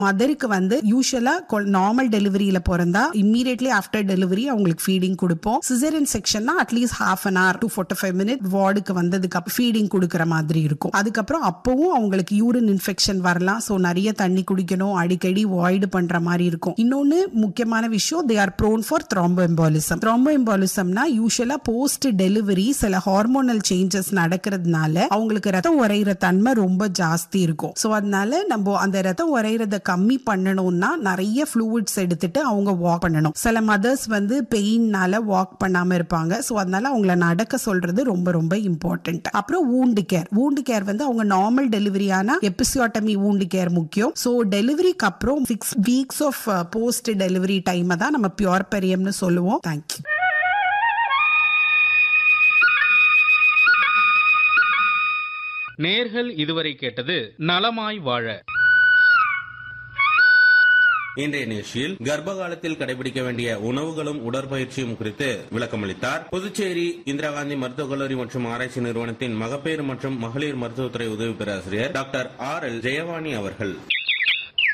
மதருக்கு வந்து யூஸ்வலா நார்மல் டெலிவரியில பிறந்தா இம்மீடியட்லி ஆஃப்டர் டெலிவரி அவங்களுக்கு ஃபீடிங் கொடுப்போம் சிசரியன் செக்ஷன்னா at least half an hour to forty five minute வார்டுக்கு வந்ததுக்கு அப்புறம் ஃபீடிங் கொடுக்குற மாதிரி இருக்கும் அதுக்கப்புறம் அப்பவும் அவங்களுக்கு யூரின் இன்ஃபெக்ஷன் வரலாம் ஸோ நிறைய தண்ணி குடிக்கணும் அடிக்கடி வாய்டு பண்ற மாதிரி இருக்கும் இன்னொன்னு முக்கியமான விஷயம் they are prone for thromboembolism த்ராம்போ எம்பாலிசம்னா யூஸ்வலா போஸ்ட் டெலிவரி சில ஹார்மோனல் சேஞ்சஸ் நடக்கிறதுனால அவங்களுக்கு ரத்தம் உறையிற தன்மை ரொம்ப ஜாஸ்தி இருக்கும் ஸோ அதனால நம்ம அந்த ரத்தம் உறையிறத கம்மி பண்ணணும்னா நிறைய ஃப்ளூயிட்ஸ் எடுத்துட்டு அவங்க வாக் பண்ணணும் சில மதர்ஸ் வந்து பெயின்னால வாக் பண்ணாம இருப்பாங்க ஸோ அதனால அவங்கள நடக்க சொல்றது ரொம்ப ரொம்ப இம்பார்ட்டன்ட் அப்புறம் வூண்டு கேர் வூண்டு கேர் வந்து அவங்க நார்மல் டெலிவரியான எபிசியோட்டமி வூண்டு கேர் முக்கியம் ஸோ டெலிவரிக்கு அப்புறம் six weeks of post delivery டைமை தான் நம்ம பியூர் பெரியம்னு சொல்லுவோம் தேங்க்யூ நேர்கள் இதுவரை கேட்டது நலமாய் வாழ இன்றைய நிகழ்ச்சியில் கர்ப்ப காலத்தில் கடைபிடிக்க வேண்டிய உணவுகளும் உடற்பயிற்சியும் குறித்து விளக்கமளித்தார் புதுச்சேரி இந்திரா காந்தி மருத்துவக் கல்லூரி மற்றும் ஆராய்ச்சி நிறுவனத்தின் மகப்பேறு மற்றும் மகளிர் மருத்துவத்துறை உதவி பேராசிரியர் டாக்டர் ஆர் எல் ஜெயவாணி அவர்கள்